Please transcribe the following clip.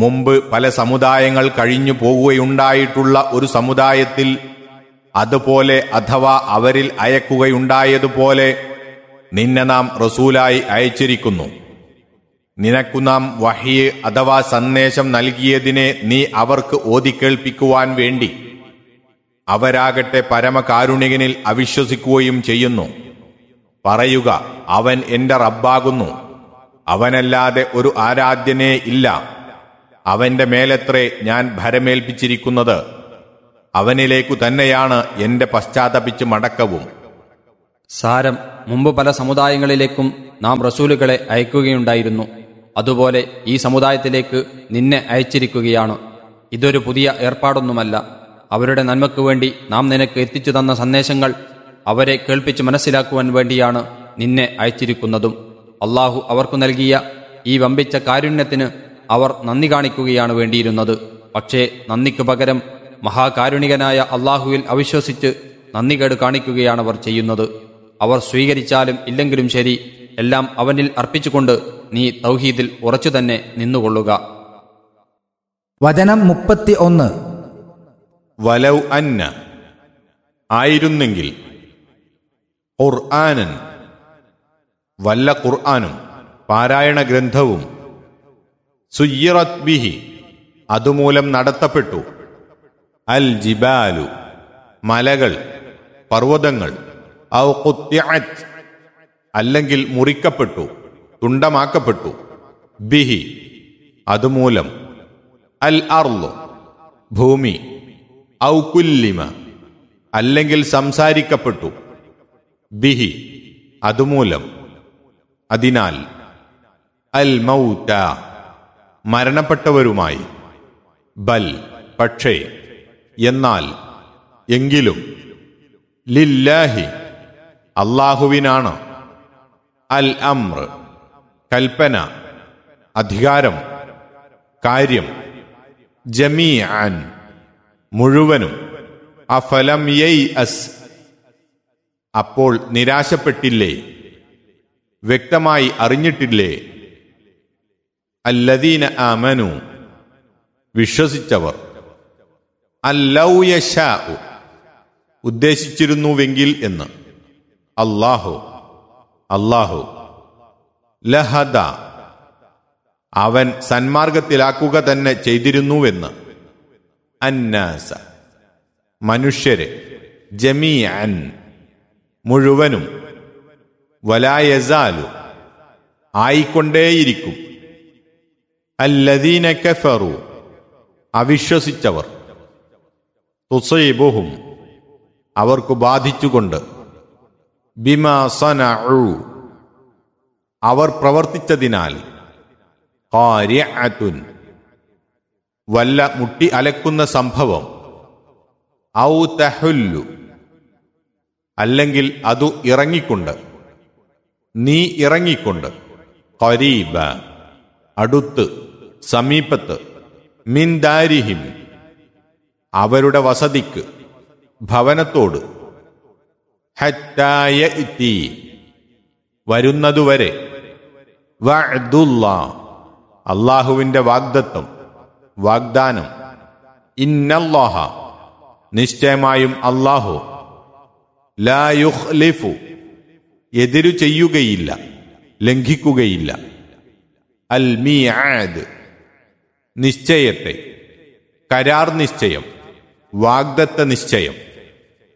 മുമ്പ് പല സമുദായങ്ങൾ കഴിഞ്ഞു പോകുകയുണ്ടായിട്ടുള്ള ഒരു സമുദായത്തിൽ അതുപോലെ അഥവാ അവരിൽ അയക്കുകയുണ്ടായതുപോലെ നിന്നെ നാം റസൂലായി അയച്ചിരിക്കുന്നു നിനക്കു നാം വഹിയ് അഥവാ സന്ദേശം നൽകിയതിനെ നീ അവർക്ക് ഓതിക്കേൾപ്പിക്കുവാൻ വേണ്ടി അവരാകട്ടെ പരമകാരുണികനിൽ അവിശ്വസിക്കുകയും ചെയ്യുന്നു പറയുക അവൻ എന്റെ റബ്ബാകുന്നു അവനല്ലാതെ ഒരു ആരാധ്യനേ ഇല്ല അവന്റെ മേലത്രേ ഞാൻ ഭരമേൽപ്പിച്ചിരിക്കുന്നത് അവനിലേക്കു തന്നെയാണ് എന്റെ പശ്ചാത്തപിച്ച് മടക്കവും സാരം മുമ്പ് പല സമുദായങ്ങളിലേക്കും നാം റസൂലുകളെ അയക്കുകയുണ്ടായിരുന്നു അതുപോലെ ഈ സമുദായത്തിലേക്ക് നിന്നെ അയച്ചിരിക്കുകയാണ് ഇതൊരു പുതിയ ഏർപ്പാടൊന്നുമല്ല അവരുടെ നന്മയ്ക്കു വേണ്ടി നാം നിനക്ക് എത്തിച്ചു തന്ന സന്ദേശങ്ങൾ അവരെ കേൾപ്പിച്ച് മനസ്സിലാക്കുവാൻ വേണ്ടിയാണ് നിന്നെ അയച്ചിരിക്കുന്നതും അള്ളാഹു അവർക്കു നൽകിയ ഈ വമ്പിച്ച കാരുണ്യത്തിന് അവർ നന്ദി കാണിക്കുകയാണ് വേണ്ടിയിരുന്നത് പക്ഷേ നന്ദിക്കു പകരം മഹാകാരുണികനായ അള്ളാഹുവിൽ അവിശ്വസിച്ച് നന്ദികേട് കാണിക്കുകയാണ് അവർ ചെയ്യുന്നത് അവർ സ്വീകരിച്ചാലും ഇല്ലെങ്കിലും ശരി എല്ലാം അവനിൽ അർപ്പിച്ചുകൊണ്ട് നീ തൗഹീദിൽ ഉറച്ചു തന്നെ നിന്നുകൊള്ളുക വചനം മുപ്പത്തി ഒന്ന് വലൗ അന്ന ആയിരുന്നെങ്കിൽ ഖുർആനൻ വല്ല ഖുർആനും പാരായണ ഗ്രന്ഥവും സുയ്യിറത് ബിഹി അതുമൂലം നടത്തപ്പെട്ടു അൽ ജിബാലു മലകൾ പർവ്വതങ്ങൾ ഔ ഖുത്തിഅത് അല്ലെങ്കിൽ മുറിക്കപ്പെട്ടു തുണ്ടമാക്കപ്പെട്ടു ബിഹി അതുമൂലം അൽ അർളു ഭൂമി ഔ കുല്ലിമ അല്ലെങ്കിൽ സംസാരിക്കപ്പെട്ടു ബിഹി അതുമൂലം അതിനാൽ അൽ മൗത മരണപ്പെട്ടവരുമായി ബൽ പക്ഷേ എന്നാൽ എങ്കിലും ലില്ലാഹി അള്ളാഹുവിനാണ് അൽ അമ്ര കൽപ്പന അധികാരം കാര്യം ജമീഅൻ മുഴുവനും അഫലം യൈ അസ് അപ്പോൾ നിരാശപ്പെട്ടില്ലേ വ്യക്തമായി അറിഞ്ഞിട്ടില്ലേ അല്ലദീന ആമനു വിശ്വസിച്ചവർ അല്ലൗയശാ ഉദ്ദേശിച്ചിരുന്നുവെങ്കിൽ എന്ന് അല്ലാഹു അല്ലാഹു ലഹദ അവൻ സന്മാർഗത്തിലാക്കുക തന്നെ ചെയ്തിരുന്നുവെന്ന് അന്നാസ മനുഷ്യരെ ജമീഅൻ മുഴുവനും വലായസാലു ആയിക്കൊണ്ടേയിരിക്കും അല്ലദീന കഫറു അവിശ്വസിച്ചവർ തുസൈബുഹും അവർക്കു ബാധിച്ചുകൊണ്ട് ബിമാ സനഉ അവർ പ്രവർത്തിച്ചതിനാൽ ഖാരിഅത്തുൻ വല്ല മുട്ടി അലക്കുന്ന സംഭവം ഔ തഹുല്ലു അല്ലെങ്കിൽ അതു ഇറങ്ങിക്കൊണ്ട് നീ ഇറങ്ങിക്കൊണ്ട് ഖരീബ അടുത്ത് സമീപത്ത് മിൻദാരിഹിം അവരുടെ വസതിക്ക് ഭവനത്തോട് ഹറ്റായ ഇത്തി വരുന്നതുവരെ വഅദുല്ലാ അള്ളാഹുവിന്റെ വാഗ്ദത്വം വാഗ്ദാനം ഇന്നല്ലാഹ നിശ്ചയമായും അള്ളാഹു ലാ യുഖ്ലിഫു എതിരു ചെയ്യുകയില്ല ലംഘിക്കുകയില്ല അൽ മീആദ് നിശ്ചയത്തെ കരാർ നിശ്ചയം വാഗ്ദത്ത നിശ്ചയം